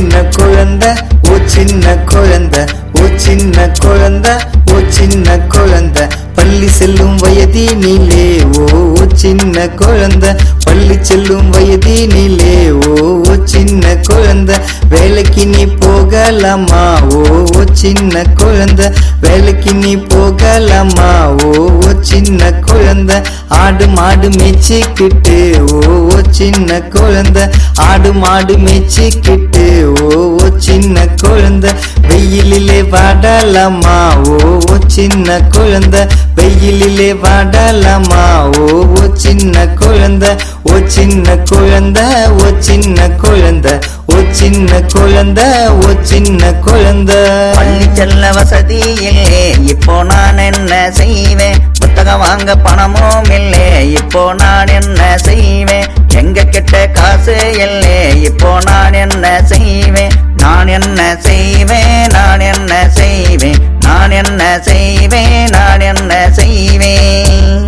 சின்ன குழந்தை ஓ சின்ன குழந்தை ஓ சின்ன குழந்தை ஓ சின்ன குழந்தை பள்ளி செல்லும் வயதினிலே ஓ ஓ சின்ன குழந்தை பள்ளி செல்லும் வயதினிலே ஓ ஓ சின்ன குழந்தை வேலைக்கு நீ போகலாமா ஓ ஓ சின்ன குழந்தை வேலைக்கு நீ போகலாமா ஓ ஓ சின்ன குழந்தை ஆடு மாடு மேய்ச்சிக்கிட்டு ஓ ஓ சின்ன குழந்தை ஆடு மாடு மேய்ச்சிக்கிட்டு ஓ ஓ சின்ன குழந்தை வெயிலிலே வாடலாமா ஓ ஓ சின்ன குழந்தை வெயிலிலே வாடலாமா ஓ ஓ சின்ன குழந்தை ஓ சின்ன குழந்தை ஓ சின்ன குழந்தை ஓ சின்ன குழந்தை ஓ சின்ன குழந்தை பள்ளி செல்ல வசதி இல்லே இப்போ நான் என்ன செய்வேன் புத்தகம் வாங்க பணமும் இல்லே இப்போ நான் என்ன செய்வேன் எங்க கிட்ட காசு இல்லே இப்போ நான் என்ன செய்வேன் நான் என்ன செய்வேன் நான் என்ன செய்வேன் நான் என்ன செய்வேன் நான் என்ன செய்வேன்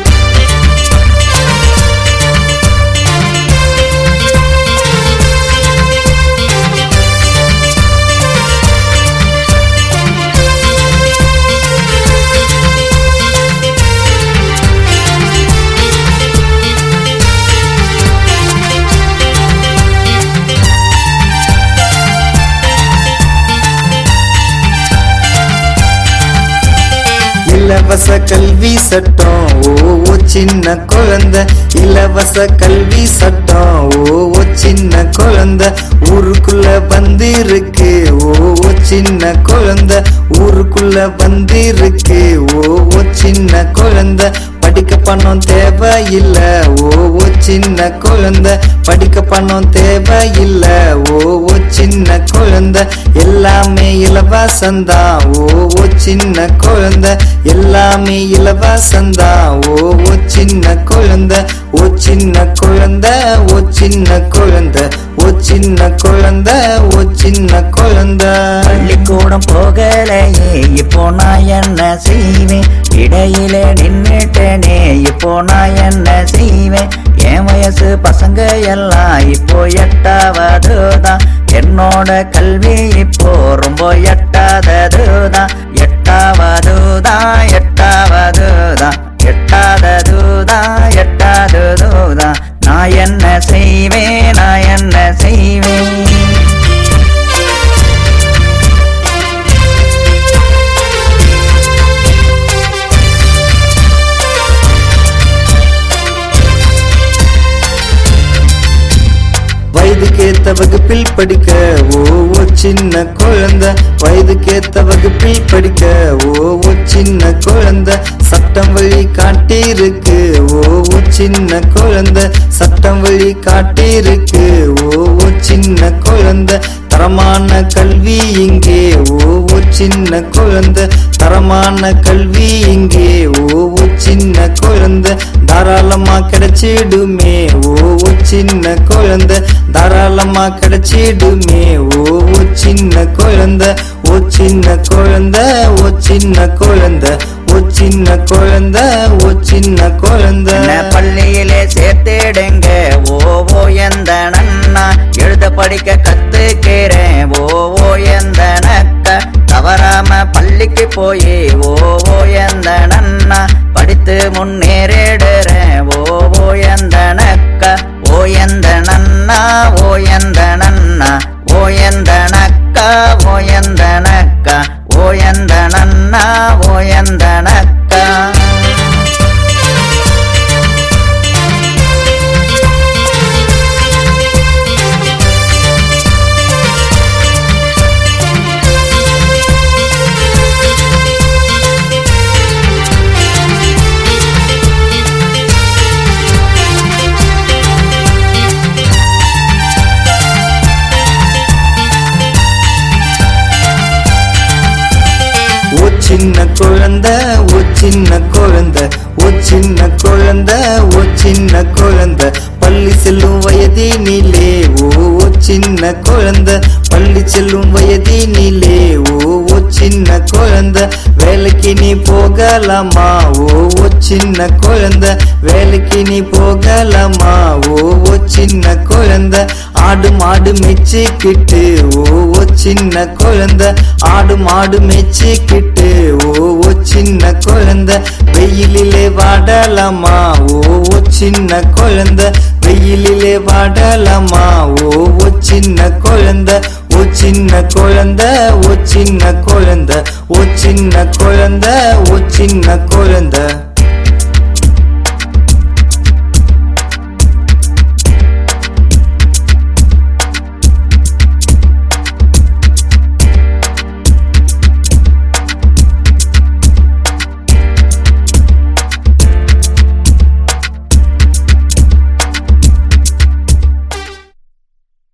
இலவச கல்வி சட்டம் ஓ ஓ சின்ன குழந்தை இலவச கல்வி சட்டம் ஓ ஓ சின்ன குழந்தை ஊருக்குள்ள வந்திருக்கு ஓ ஓ சின்ன குழந்தை ஊருக்குள்ள வந்திருக்கு ஓ ஓ சின்ன குழந்தை படிக்க பணம் தேவையில்ல ஓ ஓ சின்ன குழந்தை படிக்க பணம் தேவையில்ல ஓ ஓ சின்ன குழந்தை எல்லாமே இலவசந்தா ஓ ஓ சின்ன குழந்தை எல்லாமே இலவசந்தா ஓ ஓ சின்ன குழந்தை ஓ சின்ன குழந்தை ஓ சின்ன குழந்தை ஓ சின்ன குழந்தை ஓ சின்ன குழந்தை பள்ளிக்கூடம் போகலையே இப்போ நான் என்ன செய்வேன் இடையிலே நின்னுட்டேனே இப்போ நான் என்ன செய்வேன் என் வயசு பசங்க எல்லாம் இப்போ எட்டாவதுதான் என்னோட கல்வி இப்போ ரொம்ப எட்டாததுதான் எட்டாவதுதான் எட்டாவதுதான் எட்டாததுதான் எட்டாததுதான் நான் என்ன செய்வேன் நான் என்ன செய்வேன் வயதுக்கேத்த வகுப்பில் படிக்க ஓ ஓ சின்ன குழந்தை வயதுக்கேத்த வகுப்பில் படிக்க ஓ ஓ சின்ன குழந்தை சட்டம் வழி காட்டியிருக்கு ஓ ஓ சின்ன குழந்தை சட்டம் வழி காட்டியிருக்கு ஓ ஓ சின்ன குழந்தை தரமான கல்வி இங்கே ஓ ஓ சின்ன குழந்தை தரமான கல்வி இங்கே ஓ ஓ சின்ன குழந்தை தாராளமா கிடைச்சிடுமே ஓ ஓ சின்ன குழந்தை தாராளமா கிடைச்சிடுமே ஓ ஓ சின்ன குழந்தை ஓ சின்ன குழந்தை ஓ சின்ன குழந்தை ஓ சின்ன குழந்தை ஓ சின்ன குழந்தை என்ன பள்ளியிலே சேர்த்திடுங்க ஓ ஓ எந்த நன்னா எழுத படிக்க கத்துக்கிறேன் ஓ ஓ எந்த நக்க தவறாம பள்ளிக்கு போய் ஓ ஓ எந்த நன்னா படித்து முன்னேறிடுறேன் ஓ ஓ எந்த நக்க ஓ எந்த நன்னா ஓ எந்த நன்னா ஓ எந்த நக்க ஓ எந்த நக்க ஓ எந்த நன்னா ஓ எந்த நக்க ஓ சின்ன குழந்தை ஓ சின்ன குழந்தை ஓ சின்ன குழந்தை ஓ சின்ன குழந்தை பள்ளி செல்லும் வயதினிலே ஓ ஓ சின்ன குழந்தை பள்ளி செல்லும் வயதினிலே ஓ ஓ சின்ன குழந்தை வேலைக்கு நீ போகலாமா ஓ ஓ சின்ன குழந்தை வேலைக்கு நீ போகலாமா ஓ ஓ சின்ன குழந்தை ஆடு மாடு மெச்சிக்கிட்டு ஓ ஓ சின்ன குழந்தை ஆடு மாடு மெச்சிக்கிட்டு ஓ ஓ சின்ன குழந்தை வெயிலிலே வாடலாமா ஓ ஓ சின்ன குழந்தை வெயிலிலே வாடலாமா ஓ ஓ சின்ன குழந்தை ஓ சின்ன குழந்தை ஓ சின்ன குழந்தை ஓ சின்ன குழந்தை ஓ சின்ன குழந்தை